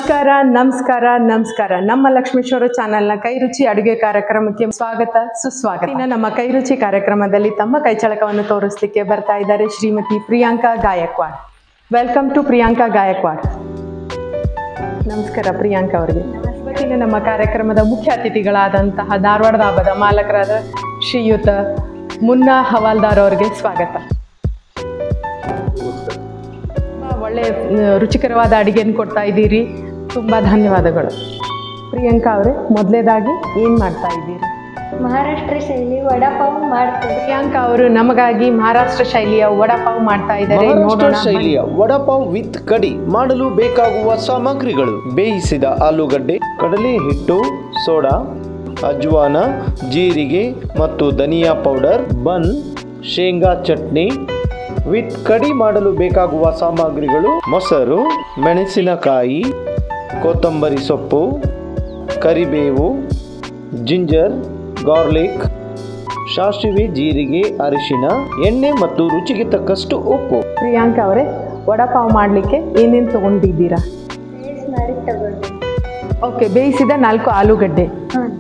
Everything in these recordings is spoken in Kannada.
ನಮಸ್ಕಾರ ನಮಸ್ಕಾರ ನಮಸ್ಕಾರ ನಮ್ಮ ಲಕ್ಷ್ಮೇಶ್ವರ ಚಾನೆಲ್ನ ಕೈ ರುಚಿ ಅಡುಗೆ ಕಾರ್ಯಕ್ರಮಕ್ಕೆ ಸ್ವಾಗತ ಸುಸ್ವಾಗತ ಇನ್ನು ನಮ್ಮ ಕೈ ರುಚಿ ಕಾರ್ಯಕ್ರಮದಲ್ಲಿ ತಮ್ಮ ಕೈಚಳಕವನ್ನು ತೋರಿಸ್ಲಿಕ್ಕೆ ಬರ್ತಾ ಇದ್ದಾರೆ ಶ್ರೀಮತಿ ಪ್ರಿಯಾಂಕಾ ಗಾಯಕ್ವಾಡ್ ವೆಲ್ಕಮ್ ಟು ಪ್ರಿಯಾಂಕಾ ಗಾಯಕ್ವಾಡ್ ನಮಸ್ಕಾರ ಪ್ರಿಯಾಂಕಾ ಅವರಿಗೆ ಇವತ್ತಿನ ನಮ್ಮ ಕಾರ್ಯಕ್ರಮದ ಮುಖ್ಯ ಅತಿಥಿಗಳಾದಂತಹ ಧಾರವಾಡದ ಹಬ್ಬದ ಮಾಲಕರಾದ ಶ್ರೀಯುತ ಮುನ್ನಾ ಹವಾಲ್ದಾರ್ ಅವರಿಗೆ ಸ್ವಾಗತ ತುಂಬಾ ಒಳ್ಳೆ ಆ, ರುಚಿಕರವಾದ ಅಡಿಗೆಯನ್ನು ಕೊಡ್ತಾ ಇದ್ದೀರಿ ತುಂಬ ಧನ್ಯವಾದಗಳು ಪ್ರಿಯಾಂಕಾ ಅವರೇ ಮೊದಲೇದಾಗಿ ಏನು ಮಾಡ್ತಾ ಇದ್ದೀರಿ ಮಹಾರಾಷ್ಟ್ರ ಶೈಲಿ ವಡಾಪಾವ್ ಮಾಡ್ತೇವೆ ಪ್ರಿಯಾಂಕಾ ಅವರು ನಮಗಾಗಿ ಮಹಾರಾಷ್ಟ್ರ ಶೈಲಿಯ ವಡಾಪಾವ್ ಮಾಡ್ತಾ ಇದ್ದಾರೆ ಮಹಾರಾಷ್ಟ್ರ ನೋಡೋಣ ಶೈಲಿಯ ವಡಾಪಾವ್ ವಿತ್ ಕಡಿ ಮಾಡಲು ಬೇಕಾಗುವ ಸಾಮಗ್ರಿಗಳು ಬೇಯಿಸಿದ ಆಲೂಗಡ್ಡೆ ಕಡಲೆ ಹಿಟ್ಟು ಸೋಡಾ ಅಜ್ವಾನ ಜೀರಿಗೆ ಮತ್ತು ಧನಿಯಾ ಪೌಡರ್ ಬನ್ ಶೇಂಗಾ ಚಟ್ನಿ ವಿತ್ ಕಡಿ ಮಾಡಲು ಬೇಕಾಗುವ ಸಾಮಗ್ರಿಗಳು ಮೊಸರು ಮೆಣಸಿನಕಾಯಿ ಕೊತ್ತಂಬರಿ ಸೊಪ್ಪು ಕರಿಬೇವು ಜಿಂಜರ್ ಗಾರ್ಲಿಕ್ ಸಾಸಿವೆ ಜೀರಿಗೆ ಅರಿಶಿನ ಎಣ್ಣೆ ಮತ್ತು ರುಚಿಗೆ ತಕ್ಕಷ್ಟು ಉಪ್ಪು ಪ್ರಿಯಾಂಕಾ ಅವರೇ ವಡಾಪಾವ್ ಮಾಡಲಿಕ್ಕೆ ಏನೇನು ತಗೊಂಡಿದ್ದೀರಾ ಬೇಸ್ ಮಾಡಿ ತಗೊಂಡು ಓಕೆ ಬೇಯಿಸಿದ ನಾಲ್ಕು ಆಲೂಗಡ್ಡೆ हाँ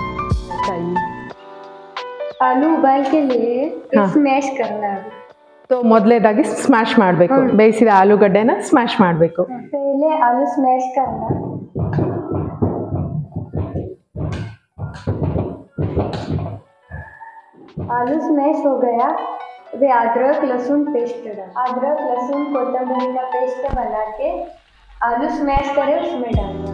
आलू उबाल के लिए हाँ। स्मैश करना है ಸೊ ಮೊದಲೇದಾಗಿ ಸ್ಮ್ಯಾಶ್ ಮಾಡಬೇಕು ಬೇಯಿಸಿದ ಆಲೂಗಡ್ಡೆನ ಸ್ಮ್ಯಾಶ್ ಮಾಡಬೇಕು पहले आलू स्मैश करना आलू स्मैश हो गया वे अदरक लहसुन पेस्ट डाल अदरक लहसुन कोतंबरी का पेस्ट बना के आलू स्मैश करे उसमें डालना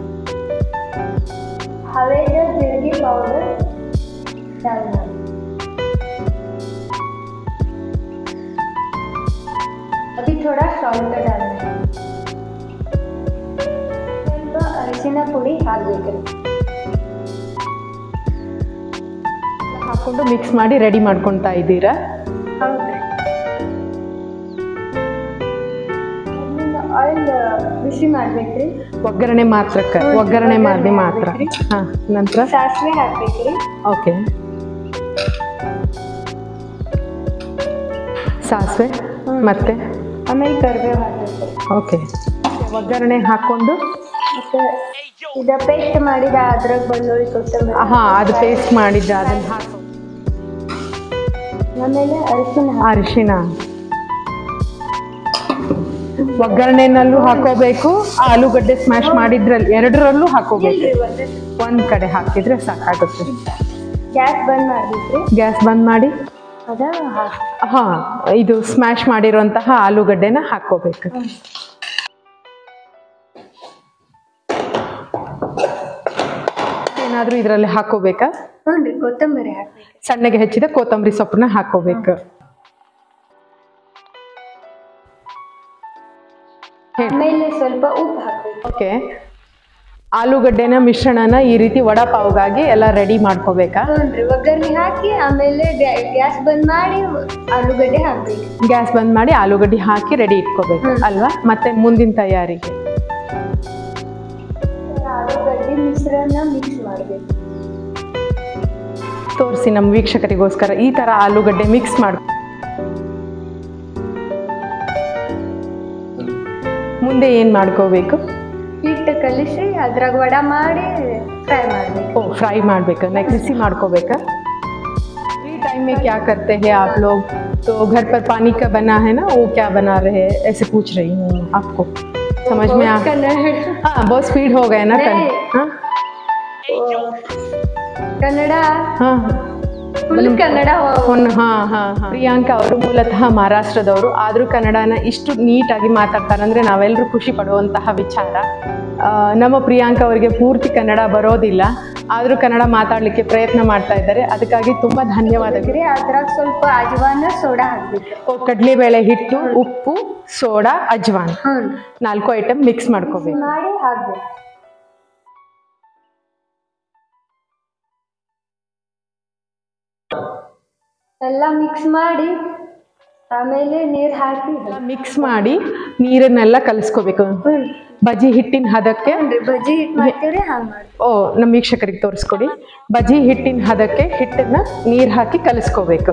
हवेजा जीरगी पाउडर डालना अभी थोड़ा सॉल्ट डालना ಸ್ವಲ್ಪ ಅರಿಶಿನ ಪುಡಿ ಹಾಕಬೇಕು ಹಾಕೊಂಡು ಮಿಕ್ಸ್ ಮಾಡಿ ರೆಡಿ ಮಾಡ್ಕೊತಾ ಇದ್ದೀರಾ ಆಯಿಲ್ ಬಿಸಿ ಮಾಡ್ಬೇಕ್ರಿ ಒಗ್ಗರಣೆ ಮಾತ್ರಕ್ಕೆ ಹ್ಮ್, ಒಗ್ಗರಣೆ ಮಾಡಿ ಒಗ್ಗರಣೆ ಮಾತ್ರ ಹಾಕ್ಬೇಕ್ರಿ. ಹಾಂ ನಂತರ ಸಾಸಿವೆ ಹಾಕ್ಬೇಕ್ರಿ ಓಕೆ ಸಾಸಿವೆ ಮತ್ತೆ ಆಮೇಲೆ ಕರಿಬೇವು ಹಾಕ್ಬೇಕು ಓಕೆ ಒಗ್ಗರಣೆ ಹಾಕ್ಕೊಂಡು ಮತ್ತೆ ಇದ ಪೇಸ್ಟ್ ಮಾಡಿದ ಅದ್ರಾಗ ಬೆಳ್ಳುಳ್ಳಿ ಕೊತ್ತಂಬರಿ ಹಾಂ ಅದು ಪೇಸ್ಟ್ ಮಾಡಿದ್ದ ಅದನ್ನು ಹಾಕಿ ಆಮೇಲೆ ಅರಿಶಿನ ಹಾಕ್- ಅರಿಶಿನ ಒಗ್ಗರಣೆನಲ್ಲೂ ಹಾಕೋಬೇಕು ಆಲೂಗಡ್ಡೆ ಸ್ಮ್ಯಾಶ್ ಮಾಡಿದ್ರಲ್ಲಿ ಎರಡರಲ್ಲೂ ಹಾಕೋಬೇಕು ಇಲ್ರಿ, ಒಂದೇ ಒಂದ್ ಕಡೆ ಹಾಕಿದ್ರೆ ಸಾಕಾಗುತ್ತೆ ಗ್ಯಾಸ್ ಬಂದ್ ಮಾಡ್ಬೇಕ್ರಿ ಗ್ಯಾಸ್ ಬಂದ್ ಮಾಡಿ ಅದ ಹಾಕ್ ಹಾ ಇದು ಸ್ಮ್ಯಾಶ್ ಮಾಡಿರುವಂತಹ ಆಲೂಗಡ್ಡೆನ ಹಾಕೋಬೇಕು ಏನಾದ್ರೂ ಇದರಲ್ಲಿ ಹಾಕೋಬೇಕಾ ಹ್ಞೂ ರೀ ಕೊತ್ತಂಬರಿ ಹಾಕ್ಬೇಕು ಸಣ್ಣಗೆ ಹೆಚ್ಚಿದ ಕೊತ್ತಂಬರಿ ಸೊಪ್ಪನ್ನ ಹಾಕೋಬೇಕು ಆಮೇಲೆ ಸ್ವಲ್ಪ ಉಪ್ಪು ಹಾಕ್ಬೇಕು ಓಕೆ ಆಲೂಗಡ್ಡೆನ ಮಿಶ್ರಣನ ಈ ರೀತಿ ವಡಾಪಾವ್ಗಾಗಿ ಎಲ್ಲ ರೆಡಿ ಮಾಡ್ಕೋಬೇಕಾ ಹ್ಞೂ ಒಗ್ಗರಣೆ ಹಾಕಿ ಆಮೇಲೆ ಗ್ಯಾಸ್ ಬಂದ್ ಮಾಡಿ ಆಲೂಗಡ್ಡೆ ಹಾಕ್ಬೇಕು ಗ್ಯಾಸ್ ಬಂದ್ ಮಾಡಿ ಆಲೂಗಡ್ಡೆ ಹಾಕಿ ರೆಡಿ ಇಟ್ಕೋಬೇಕು ಹ್ಮ್. ಅಲ್ವಾ ಮತ್ತೆ ಮುಂದಿನ ತಯಾರಿಗೆ ಆಲೂಗಡ್ಡೆ ಮಿಶ್ರಣ ಮಿಕ್ಸ್ ಮಾಡಬೇಕು ತೋರಿಸಿ ನಮ್ಮ ವೀಕ್ಷಕರಿಗೋಸ್ಕರ ಈ ತರ ಆಲೂಗಡ್ಡೆ ಮಿಕ್ಸ್ ಮಾಡ್ ಮುಂದೆ ಏನ್ ಮಾಡ್ಕೋಬೇಕು ಹಿಟ್ಟು ಕಲಿಸಿ ಅದ್ರಾಗ ವಡ ಮಾಡಿ ಫ್ರೈ ಮಾಡಬೇಕು ಓ फ्राई ಮಾಡ್ಬೇಕು ನೆಕ್ಸ್ಟ್ बिसी ಮಾಡ್ಕೋಬೇಕಾ फ्री टाइम में क्या करते हैं आप लोग तो घर पर पानी का बना है ना वो क्या बना रहे हैं ऐसे पूछ रही हूँ आपको समझ में आ कन्नड़ हाँ बहुत स्पीड हो गए ना कल नहीं। हाँ ಕನ್ನಡ हाँ ಫುಲ್ ಕನ್ನಡ ಹೊನ್- ಹಾ ಹಾ ಹಾ. ಪ್ರಿಯಾಂಕಾ ಅವರು ಮೂಲತಃ ಮಹಾರಾಷ್ಟ್ರದವರು ಆದರೂ ಕನ್ನಡನ ಇಷ್ಟು ನೀಟಾಗಿ ಮಾತಾಡ್ತಾರೆ ಅಂದರೆ ನಾವೆಲ್ಲರೂ ಖುಷಿ ಪಡುವಂತಹ ವಿಚಾರ ಆ, ನಮ್ಮ ಪ್ರಿಯಾಂಕಾ ಅವರಿಗೆ ಪೂರ್ತಿ ಕನ್ನಡ ಬರೋದಿಲ್ಲ ಆದರೂ ಕನ್ನಡ ಮಾತಾಡಲಿಕ್ಕೆ ಪ್ರಯತ್ನ ಮಾಡ್ತಾ ಇದ್ದಾರೆ ಅದಕ್ಕಾಗಿ ತುಂಬ ಧನ್ಯವಾದಗಳು ಅದ್ರಾಗ ಸ್ವಲ್ಪ ಅಜವಾನ ಸೋಡಾ ಹಾಕ್ಬೇಕು ಕಡಲೆಬೇಳೆ ಹಿಟ್ಟು ಉಪ್ಪು ಸೋಡಾ ಅಜ್ವಾನ್ ಹ್ಞೂ ನಾಲ್ಕು ಐಟಮ್ ಮಿಕ್ಸ್ ಮಾಡ್ಕೋಬೇಕು ಮಾಡಿ ಹಾಕ್ಬೇಕು ಎಲ್ಲ ಮಿಕ್ಸ್ ಮಾಡಿ ಆಮೇಲೆ ನೀರು ಹಾಕಿ ಮಿಕ್ಸ್ ಮಾಡಿ ನೀರನ್ನೆಲ್ಲ ಕಲಿಸ್ಕೋಬೇಕು ಹ್ಞೂ ಬಜ್ಜಿ ಹಿಟ್ಟಿನ ಹದಕ್ಕೆ ಹ್ಞೂ ಬಜ್ಜಿ ಹಿಟ್ಟು ಮಾಡ್ತೀವ್ರಿ ಹಂಗೆ ಮಾಡಿ ಓ ನಮ್ಮ ವೀಕ್ಷಕರಿಗೆ ತೋರಿಸ್ಕೊಡಿ ಬಜ್ಜಿ ಹಿಟ್ಟಿನ ಹದಕ್ಕೆ ಹಿಟ್ಟನ್ನ ನೀರು ಹಾಕಿ ಕಲಿಸ್ಕೋಬೇಕು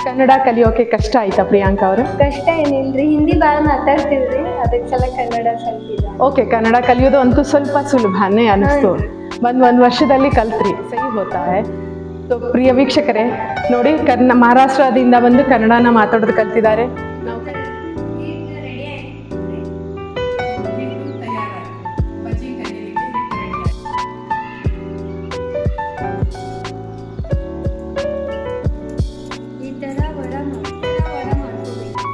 ಕನ್ನಡ ಕಲಿಯೋಕೆ ಕಷ್ಟ ಆಯ್ತಾ ಪ್ರಿಯಾಂಕಾ ಅವ್ರೆ ಕಷ್ಟ ಏನಿಲ್ರಿ ಹಿಂದಿ ಭಾಳ ಮಾತಾಡ್ತೀವ್ರಿ ಅದಕ್ಕೆ ಸಲ ಕನ್ನಡ ಸ್ವಲ್ಪ ಇದೆ ಓಕೆ ಕನ್ನಡ ಕಲಿಯೋದು ಅಂತೂ ಸ್ವಲ್ಪ ಸುಲಭನೇ ಅನಿಸ್ತು ಒಂದ್ ಒಂದ್ ವರ್ಷದಲ್ಲಿ ಕಲ್ತ್ರಿ ಸಹಿ ಹೋತಾ ಹೈ ಸೊ ಪ್ರಿಯ ವೀಕ್ಷಕರೇ ನೋಡಿ ಕರ್ನ ಮಹಾರಾಷ್ಟ್ರದಿಂದ ಬಂದು ಕನ್ನಡನ ಮಾತಾಡೋದು ಕಲ್ತಿದ್ದಾರೆ ನಾವು ಈ ಥರ ವಡ ಮಾಡಿ ವಡ ಮಾಡ್ಕೋಬೇಕು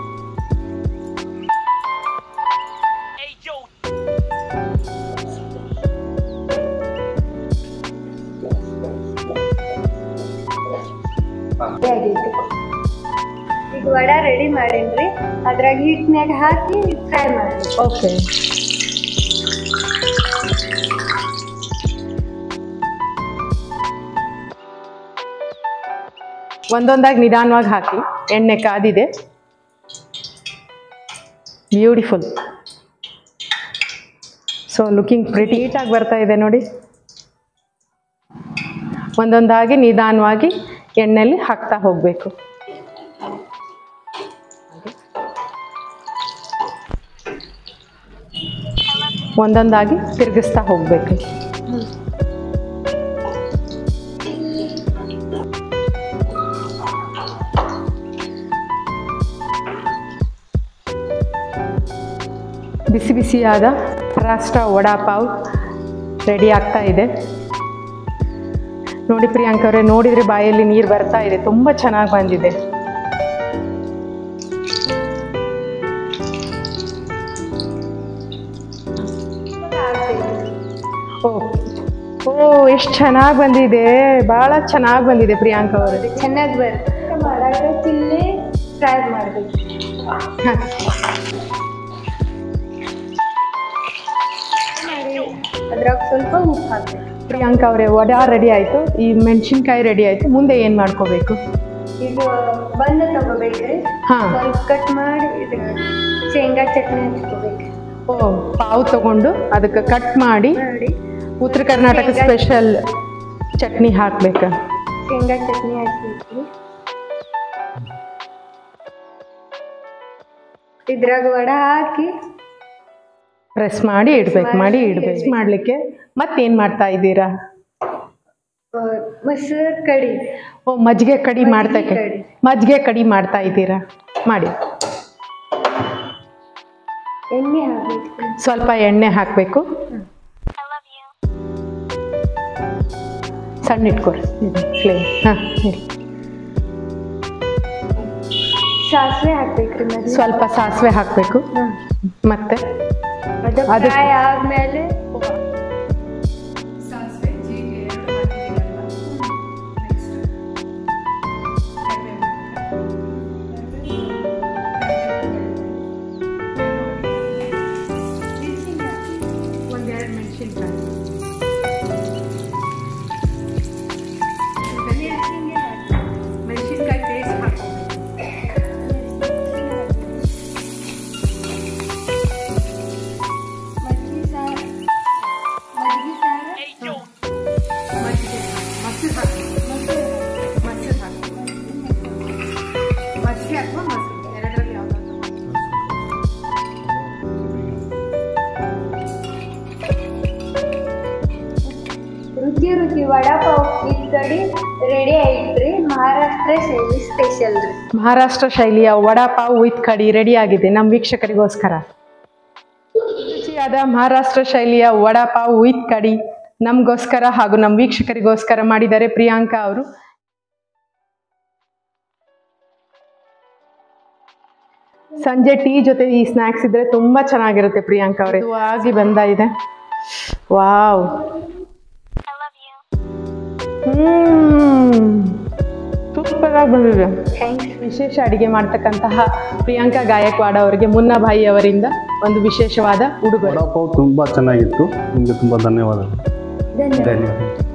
ಆಗೈತಿ ಈಗ ವಡ ರೆಡಿ ಮಾಡೇನ್ರಿ ಅದ್ರಾಗ ಹಿಟ್ನ್ಯಾಗ ಹಾಕಿ ಫ್ರೈ ಮಾಡ್ಬೇಕು ಓಕೆ ಒಂದೊಂದಾಗಿ ನಿಧಾನವಾಗಿ ಹಾಕಿ ಎಣ್ಣೆ ಕಾದಿದೆ ಬ್ಯೂಟಿಫುಲ್ ಸೊ ಲುಕಿಂಗ್ ಪ್ರಿಟಿ ನೀಟಾಗಿ ಬರ್ತಾ ಇದೆ ನೋಡಿ ಒಂದೊಂದಾಗಿ ನಿಧಾನವಾಗಿ ಎಣ್ಣೆಯಲ್ಲಿ ಹಾಕ್ತಾ ಹೋಗಬೇಕು ಒಂದೊಂದಾಗಿ ತಿರುಗಿಸ್ತಾ ಹೋಗಬೇಕು ಬಿಸಿ ಬಿಸಿಯಾದ ರಾಷ್ಟ್ರ ವಡಾಪಾವ್ ರೆಡಿ ಆಗ್ತಾ ಇದೆ ನೋಡಿ ಪ್ರಿಯಾಂಕ ಅವರೇ ನೋಡಿದ್ರೆ ಬಾಯಲ್ಲಿ ನೀರು ಬರ್ತಾ ಇದೆ ತುಂಬ ಚೆನ್ನಾಗಿ ಬಂದಿದೆ ಓ ಓ ಎಷ್ಟು ಚೆನ್ನಾಗಿ ಬಂದಿದೆ ಭಾಳ ಚೆನ್ನಾಗಿ ಬಂದಿದೆ ಪ್ರಿಯಾಂಕ ಅವರೇ ಚೆನ್ನಾಗಿ ಬರುತ್ತೆ ಮಾಡಾಕ ಚಿಲ್ಲಿ ಫ್ರೈ ಮಾಡಬೇಕು ಅದ್ರಾಗ ಸ್ವಲ್ಪ ಉಪ್ಪು ಹಾಕ್ಬೇಕು ಪ್ರಿಯಾಂಕ ಅವರೇ ವಡ ರೆಡಿ ಆಯಿತು ಈ ಮೆಣಸಿನ್ಕಾಯಿ ರೆಡಿ ಆಯಿತು ಮುಂದೆ ಏನು ಮಾಡ್ಕೋಬೇಕು ಇದು ಬಂದ ತಗೋಬೇಕ್ರಿ ಹಾ. ಸ್ವಲ್ಪ ಕಟ್ ಮಾಡಿ ಇದು ಶೇಂಗಾ ಚಟ್ನಿ ಹಚ್ಕೋಬೇಕು ಓ ಪಾವು ತಗೊಂಡು ಅದಕ್ಕೆ ಕಟ್ ಮಾಡಿ ಮಾಡಿ ಉತ್ತರ ಕರ್ನಾಟಕ ಶೇಂಗಾ- ಸ್ಪೆಷಲ್ ಚಟ್ನಿ ಹಾಕ್ಬೇಕು ಶೇಂಗಾ ಚಟ್ನಿ ಹಚ್ಬೇಕು ಇದ್ರಾಗ ವಡ ಹಾಕಿ ಪ್ರೆಸ್ ಮಾಡಿ ಇಡ್ಬೇಕು ಮಾಡಿ ಇಡ್ಬೇಕು ಮಾಡಲಿಕ್ಕೆ ಮತ್ತೇನು ಮಾಡ್ತಾ ಇದ್ದೀರಾ ಆ, ಮೊಸರು ಕಡಿ ಓ ಮಜ್ಜಿಗೆ ಕಡಿ ಮಾಡ್ತಾ ಮಜ್ಜಿಗೆ ಕಡಿ. ಮಜ್ಜಿಗೆ ಕಡಿ ಮಾಡ್ತಾ ಇದ್ದೀರಾ ಮಾಡಿ ಎಣ್ಣೆ ಹಾಕ್ಬೇಕು ಸ್ವಲ್ಪ ಎಣ್ಣೆ ಹಾಕಬೇಕು ಸಣ್ಣ ಇಟ್ಕೊರಿ ಫ್ಲೇಮ್ ಹಾಂ ಸಾಸಿವೆ ಹಾಕ್ಬೇಕ್ರಿ ಮೊದ್ಲು ಸ್ವಲ್ಪ ಸಾಸಿವೆ ಹಾಕಬೇಕು ಹ್ಮ್. ಮತ್ತೆ ಅದು ಅದಕ್ಕೆ- ಫ್ರೈ ಆದ್ಮೇಲೆ ಒಂದೆರಡು ಮೆಣಸಿನ್ಕಾಯಿ ಮೆಣಸಿನ್ಕಾಯಿ ಪೇಸ್ಟ್ ಹಾಕೋಬೇಕು ಮಜ್ಜಿಗೆ ಸಾರು ಮಜ್ಜಿಗೆ ಸಾರು ಮಜ್ಜಿಗೆ ಮೊಸರು ಹಾಕಿ ಮೊಸರು ಹಾಕಿ ಮಜ್ಜಿಗೆ ಅಥವಾ ಮೊಸರು ಎರಡರಲ್ಲಿ ಯಾವ್ದಾದ್ರು ರುಚಿ ರುಚಿ ವಡಾಪಾವ್ ವಿತ್ ಕಡಿ ರೆಡಿ ಆಯ್ತ್ರಿ ಮಹಾರಾಷ್ಟ್ರ ಶೈಲಿ ಸ್ಪೆಷಲ್ ರೀ ಮಹಾರಾಷ್ಟ್ರ ಶೈಲಿಯ ವಡಾಪಾವ್ ವಿತ್ ಕಡಿ ರೆಡಿ ಆಗಿದೆ ನಮ್ಮ ವೀಕ್ಷಕರಿಗೋಸ್ಕರ ರುಚಿಯಾದ ಮಹಾರಾಷ್ಟ್ರ ಶೈಲಿಯ ವಡಾಪಾವ್ ವಿತ್ ಕಡಿ ನಮಗೋಸ್ಕರ ಹಾಗೂ ನಮ್ಮ ವೀಕ್ಷಕರಿಗೋಸ್ಕರ ಮಾಡಿದ್ದಾರೆ ಪ್ರಿಯಾಂಕಾ ಅವರು ಸಂಜೆ ಟೀ ಜೊತೆ ಈ ಸ್ನ್ಯಾಕ್ಸ್ ಇದ್ರೆ ತುಂಬಾ ಚೆನ್ನಾಗಿರುತ್ತೆ ಪ್ರಿಯಾಂಕಾ ಅವರೇ ಆಗಿ ಬಂದ ಇದೆ ವಾವ್ ಹ್ಮ್ ಸೂಪರ್ ಆಗಿ ಬಂದಿದೆ ಥ್ಯಾಂಕ್ಸ್ ವಿಶೇಷ ಅಡಿಗೆ ಮಾಡ್ತಕ್ಕಂತಹ ಪ್ರಿಯಾಂಕಾ ಗಾಯಕ್ವಾಡ್ ಅವರಿಗೆ ಮುನ್ನಾಭಾಯಿ ಅವರಿಂದ ಒಂದು ವಿಶೇಷವಾದ ಉಡುಗೊರೆ ವಡಾಪಾವ್ ತುಂಬ ಚೆನ್ನಾಗಿತ್ತು ನಿಮಗೆ ತುಂಬ ಧನ್ಯವಾದಗಳು ಧನ್ಯವಾದ ಧನ್ಯವಾದ